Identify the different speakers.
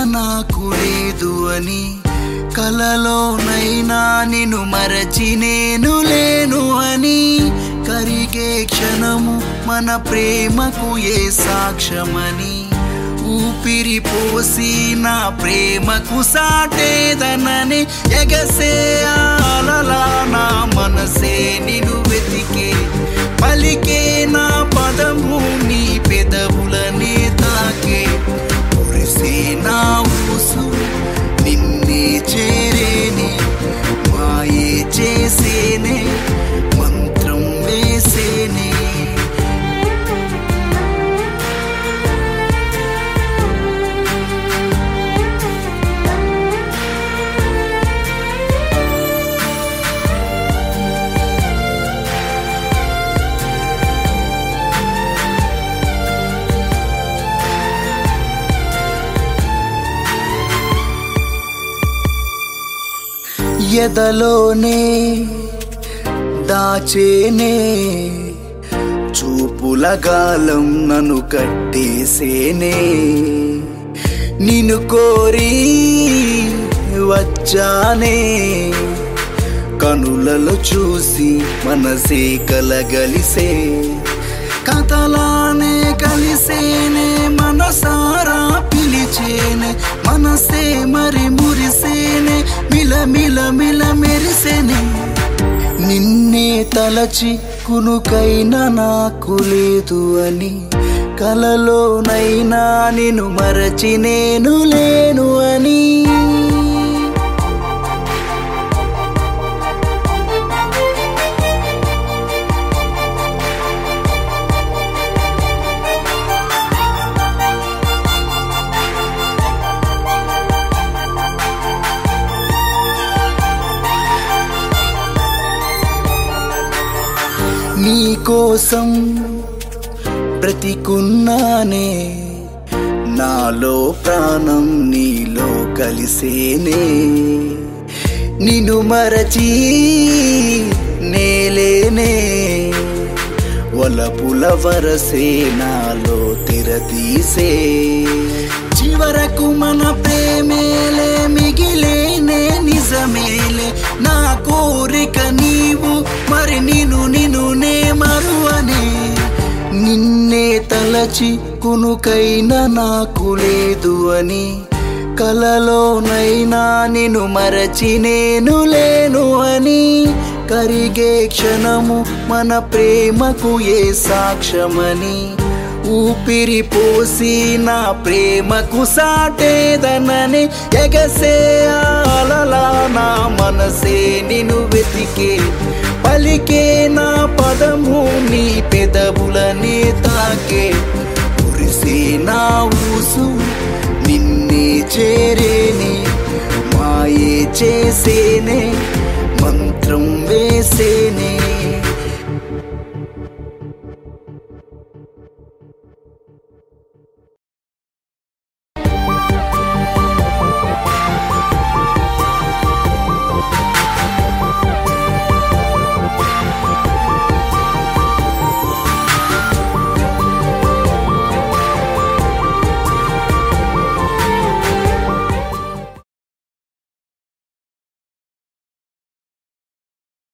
Speaker 1: నాకు లేదు అని కలలోనైనా నిన్ను మరచి నేను లేను అని కరిగే క్షణము మన ప్రేమకు ఏ సాక్ష్యమని ఊపిరి పోసి నా ప్రేమకు సాటేదనని ఎగసే ఆలలా నా మనసే నిన్ను వెతికే పలికే నా పదము నీ పెదవులనే తాకే కురిసే నా ఊసు నిన్నే చేరేనే మాయే చేసేనే మంత్రం వేసేనే ఎదలోనే దాచేనే చూపుల గాలం నన్ను కట్టేసేనే నిన్ను కోరి వచ్చానే కనులలో చూసి మనసే కలగలిసే కథలానే కలిసేనే మనసారా పిలిచేనే మనసే మరి మురిసేనే మిల మిల మిల మెరిసేనే నిన్నే తలచి కునుకైనా నాకు లేదు అని కలలోనైనా నిన్ను మరచి నేను లేను అని నీ కోసం బ్రతికున్నానే నాలో ప్రాణం నీలో కలిసేనే నిన్ను మరచి నేలేనే వలపుల వరసే నాలో తిరతీసే చివరకు మన ప్రేమేలే మిగిలేనే నిజమేలే నా కోరిక నీవు మరి నిన్ను నిన్ను నే మరువనే నిన్నే తలచి కునుకైనా నాకు లేదు అని కలలోనైనా నిన్ను మరచి నేను లేను అని కరిగే క్షణము మన ప్రేమకు ఏ సాక్ష్యమని ఊపిరి పోసి నా ప్రేమకు సాటేదనని ఎగసే ఆలలా నా మనసే నిన్ను వెతికే పలికే నా పదము నీ పెదవులనే తాకే కురిసే నా ఊసు నిన్నే చేరేనే మాయే చేసేనే మంత్రం వేసేనే